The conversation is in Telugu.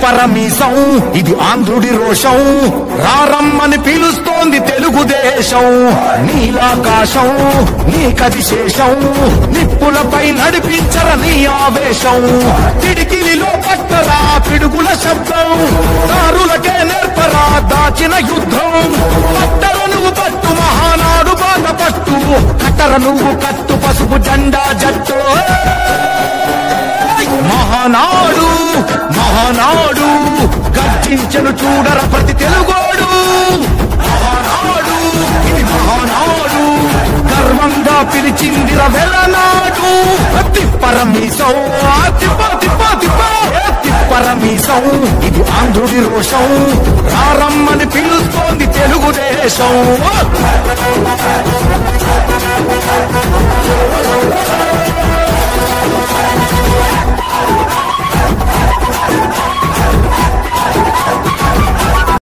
తిప్పరమీసం ఇది ఆంధ్రుడి రోషం రారమ్మని పిలుస్తోంది తెలుగుదేశం నీలాకాశం నీ కది శేషం నిప్పులపై నడిపించర నీ ఆవేశం పిడికిలిలో పట్టరా పిడుగుల శబ్దం దారులకే నేర్పరా దాచిన యుద్ధం పట్టర నువ్వు పట్టు మహానాడు బాధ పట్టు కట్టర నువ్వు కట్టు పసుపు జెండా జట్టు మహానాడు మహానాడు గర్జించను చూడర ప్రతి తెలుగోడు మహానాడు ఇది మహానాడు గర్వంగా పిలిచిందిర వెలనాడు తిప్పరమీసం తిప్ప తిప్ప తిప్ప తిప్పరమీసం ఇది ఆంధ్రుడి రోషం రారమ్మని పిలుస్తోంది తెలుగుదేశం